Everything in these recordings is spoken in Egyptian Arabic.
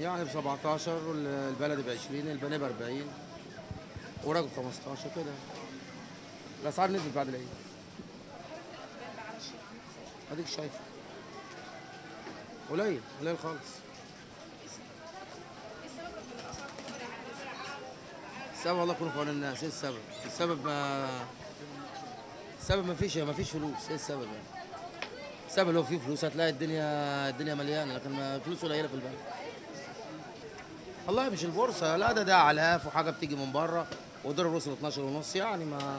يعني ب 17 البلدي ب 20 البني ب 40 وراجل 15 كده الاسعار نزلت بعد العيد اديك شايفه قليل قليل خالص السبب والله يكون في عون الناس ايه السبب؟ السبب ما السبب ما فيش ما فيش فلوس ايه السبب يعني؟ السبب لو في فلوس هتلاقي الدنيا الدنيا مليانه لكن ما فلوس قليله في البلد والله مش البورصه لا ده ده علاف وحاجه بتيجي من بره والدولار وصل 12 ونص يعني ما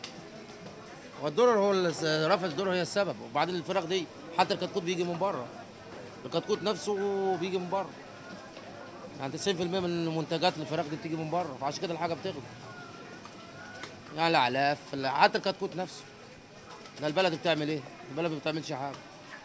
والدولار هو اللي رفع الدولار هي السبب وبعدين الفراخ دي حتى الكتكوت بيجي من بره الكتكوت نفسه بيجي من بره يعني 90% من منتجات الفراخ دي بتيجي من بره فعشان كده الحاجه بتغلى يعني الاعلاف حتى الكتكوت نفسه ده البلد بتعمل ايه؟ البلد ما بتعملش حاجه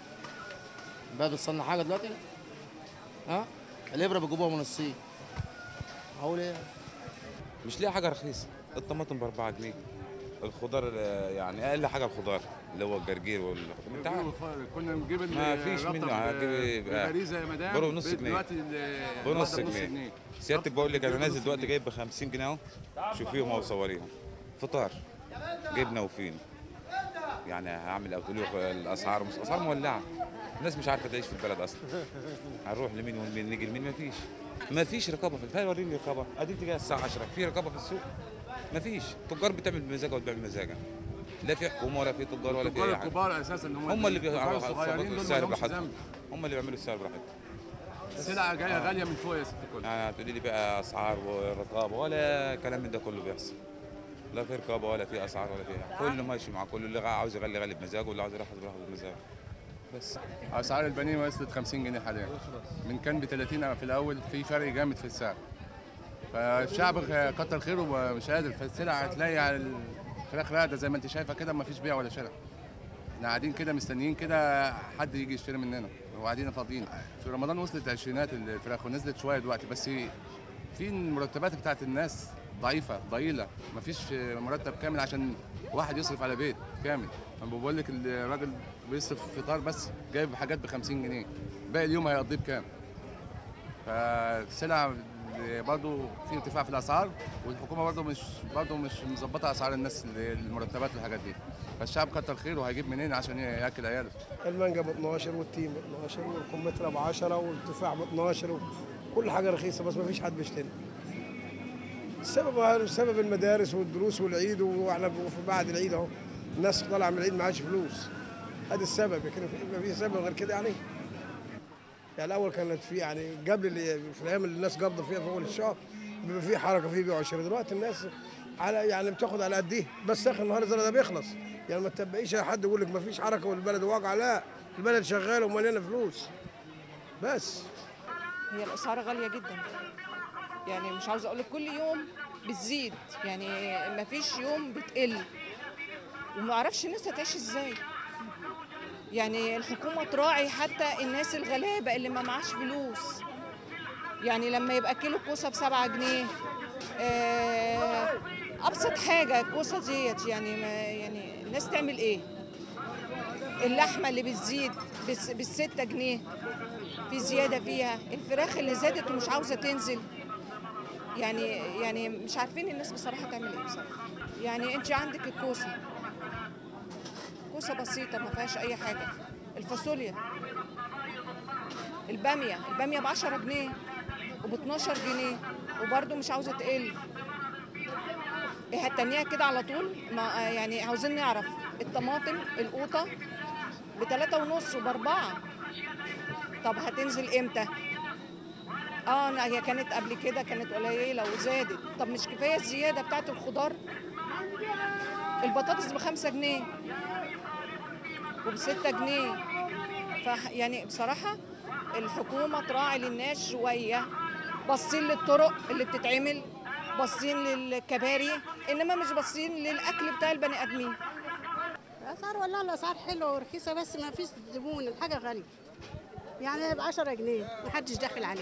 البلد بتصنع حاجه دلوقتي؟ ها؟ الابره بيجيبوها من الصين هقول ايه؟ مش لاقي حاجه رخيصه الطماطم ب 4 جنيه الخضار آه، يعني اقل حاجه الخضار اللي هو الجرجير وال انت عارف كنا بنجيب ما فيش منه، هجيب إيه؟ باريزه يا مدام برو بنص جنيه. دلوقتي ال- بنص الواحدة جنيه. سيادتك بقول لك انا نازل دلوقتي جايب ب 50 جنيه اهو شوفيهم اهو صوريهم فطار جبنه وفين يعني هعمل او تقولوا الاسعار مش اسعار مولعه الناس مش عارفه تعيش في البلد اصلا هنروح لمين ولمين نيجي لمين مفيش مفيش رقابه في الفعل وريني رقابه اديك جاي الساعه 10 في رقابه في السوق مفيش تجار بتعمل بمزاجها وتبيع بمزاجها لا في حكومه ولا في تجار ولا في التجار اي حاجه الكبار اساسا هم هم اللي التجار بيعملوا الصغيرين دول السعر ما لهمش براحتهم ذنب. هم اللي بيعملوا السعر براحتهم السلعه جايه غاليه من فوق يا ست الكل يعني هتقولي لي بقى اسعار ورقابه ولا كلام من ده كله بيحصل لا في رقابه ولا في اسعار ولا في حاجه كله ماشي مع كله اللي عاوز يغلي يغلي بمزاجه واللي عاوز يرخص يرخص بمزاجه بس اسعار البنين وصلت 50 جنيه حاليا من كان ب 30 في الاول في فرق جامد في السعر فالشعب كتر خيره مش قادر فالسلع هتلاقي على الفراخ راقده زي ما انت شايفه كده ما فيش بيع ولا شراء احنا قاعدين كده مستنيين كده حد يجي يشتري مننا وقاعدين فاضيين في رمضان وصلت عشرينات الفراخ ونزلت شويه دلوقتي بس في المرتبات بتاعت الناس ضعيفه ضئيله مفيش مرتب كامل عشان واحد يصرف على بيت كامل انا بقول لك الراجل بيصرف فطار بس جايب حاجات ب 50 جنيه باقي اليوم هيقضيه بكام فالسلع برضه في ارتفاع في الاسعار والحكومه برضه مش برضه مش مظبطه اسعار الناس اللي- المرتبات والحاجات دي فالشعب كتر خيره هيجيب منين عشان ياكل عياله المانجا ب 12 والتين ب 12 والكمثرى ب 10 والتفاح ب 12 وكل حاجه رخيصه بس ما فيش حد بيشتري السبب السبب المدارس والدروس والعيد واحنا في بعد العيد اهو الناس طالعه من العيد معهاش فلوس هذا السبب لكن ما في سبب غير كده يعني يعني الاول كانت في يعني قبل اللي في الايام اللي الناس قبضوا فيها في اول الشهر بيبقى في حركه في بيع وشراء دلوقتي الناس على يعني بتاخد على قد ايه بس اخر النهار الزرع ده بيخلص يعني ما تتبعيش حد يقول لك ما فيش حركه والبلد واقعه لا البلد شغاله ومليانه فلوس بس هي الاسعار غاليه جدا يعني مش عاوزه اقول لك كل يوم بتزيد يعني ما فيش يوم بتقل وما اعرفش الناس هتعيش ازاي يعني الحكومه تراعي حتى الناس الغلابه اللي ما معاش فلوس يعني لما يبقى كيلو كوسه بسبعة جنيه آه، ابسط حاجه الكوسه ديت يعني ما يعني الناس تعمل ايه اللحمه اللي بتزيد بس بالستة جنيه في زياده فيها الفراخ اللي زادت ومش عاوزه تنزل يعني يعني مش عارفين الناس بصراحه تعمل ايه بصراحه يعني انت عندك الكوسه كوسه بسيطه ما فيهاش اي حاجه الفاصوليا الباميه الباميه ب 10 جنيه وب 12 جنيه وبرده مش عاوزه تقل إيه هتنيها كده على طول ما يعني عاوزين نعرف الطماطم القوطه بتلاتة ونص وبأربعة طب هتنزل امتى؟ اه أنا- هي كانت قبل كده كانت قليله وزادت طب مش كفايه الزياده بتاعت الخضار البطاطس بخمسة جنيه وبستة جنيه ف يعني بصراحه الحكومه تراعي للناس شويه باصين للطرق اللي بتتعمل باصين للكباري انما مش باصين للاكل بتاع البني ادمين الاسعار والله الاسعار حلوه ورخيصه بس ما فيش زبون الحاجه غاليه يعني ب 10 جنيه ما حدش داخل عليه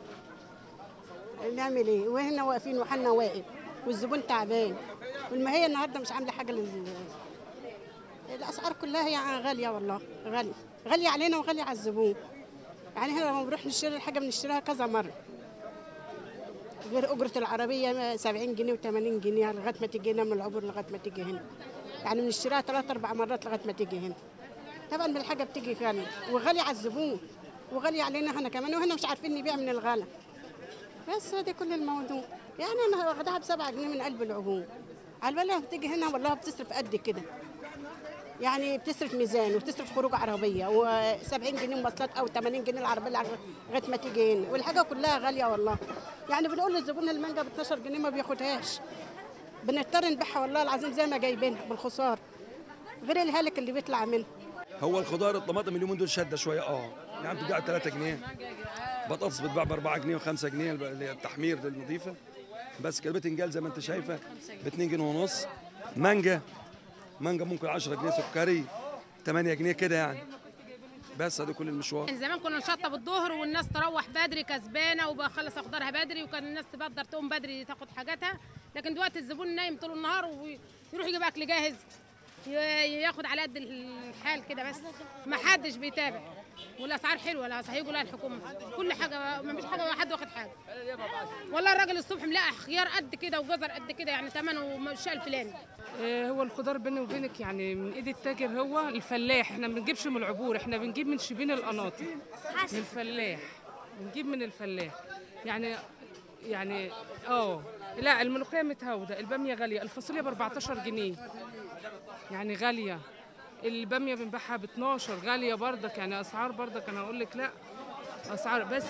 نعمل ايه وهنا واقفين وحنا واقف والزبون تعبان والمهيه النهارده مش عامله حاجه لل الاسعار كلها يعني غاليه والله غاليه غاليه علينا وغاليه على الزبون يعني احنا لما بنروح نشتري الحاجه بنشتريها كذا مره غير اجره العربيه 70 جنيه و80 جنيه لغايه ما تيجي هنا من العبور لغايه ما تيجي هنا يعني بنشتريها ثلاث اربع مرات لغايه ما تيجي هنا طبعا الحاجه بتيجي غاليه وغاليه على الزبون وغاليه علينا احنا كمان وهنا مش عارفين نبيع من الغلا بس هذا كل الموضوع يعني انا واخداها بسبعة جنيه من قلب العبور على بالها بتيجي هنا والله بتصرف قد كده يعني بتصرف ميزان وبتصرف خروج عربيه و70 جنيه مواصلات او 80 جنيه العربيه لغايه ما تيجي هنا والحاجه كلها غاليه والله يعني بنقول للزبون المانجا ب 12 جنيه ما بياخدهاش بنضطر نبيعها والله العظيم زي ما جايبينها بالخساره غير الهلك اللي بيطلع منها هو الخضار الطماطم اليومين دول شده شويه اه يعني بتبيع ب 3 جنيه بطاطس بتباع ب 4 جنيه و5 جنيه اللي هي التحمير دي النظيفه بس كده بتنجال زي ما انت شايفه ب 2 جنيه ونص مانجا مانجا ممكن 10 جنيه سكري 8 جنيه كده يعني بس ادي كل المشوار من زمان كنا نشطب الظهر والناس تروح بدري كسبانه وبخلص اخضرها بدري وكان الناس تقدر تقوم بدري تاخد حاجاتها لكن دلوقتي الزبون نايم طول النهار ويروح يجيب اكل جاهز ي- ياخد على قد الحال كده بس ما حدش بيتابع والاسعار حلوه لا صحيح يقولها الحكومه كل حاجه ما فيش حاجه حد واخد حاجه والله الراجل الصبح ملاقي خيار قد كده وجزر قد كده يعني ثمنه مش الفلاني آه، هو الخضار بيني وبينك يعني من ايد التاجر هو الفلاح احنا ما بنجيبش من العبور احنا بنجيب من شبين القناطر من الفلاح بنجيب من الفلاح يعني يعني اه لا الملوخيه متهوده الباميه غاليه الفاصوليا ب 14 جنيه يعني غاليه الباميه بنبيعها ب 12 غاليه برضك يعني اسعار برضك انا اقول لك لا اسعار بس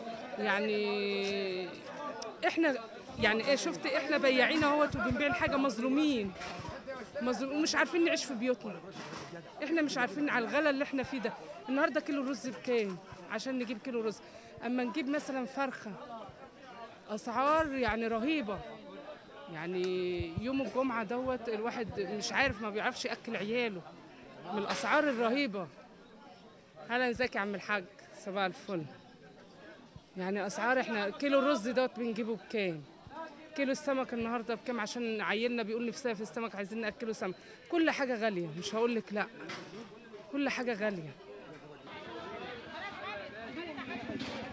يعني احنا يعني ايه شفت احنا بياعين اهوت وبنبيع الحاجه مظلومين مظلوم ومش عارفين نعيش في بيوتنا احنا مش عارفين على الغلا اللي احنا فيه ده النهارده كيلو رز بكام عشان نجيب كيلو رز اما نجيب مثلا فرخه اسعار يعني رهيبه يعني يوم الجمعه دوت الواحد مش عارف ما بيعرفش ياكل عياله من الاسعار الرهيبه هلا ازيك يا عم الحاج صباح الفل يعني اسعار احنا كيلو الرز دوت بنجيبه بكام كيلو السمك النهارده بكام عشان عيلنا بيقول نفسنا في السمك عايزين ناكله سمك كل حاجه غاليه مش هقول لك لا كل حاجه غاليه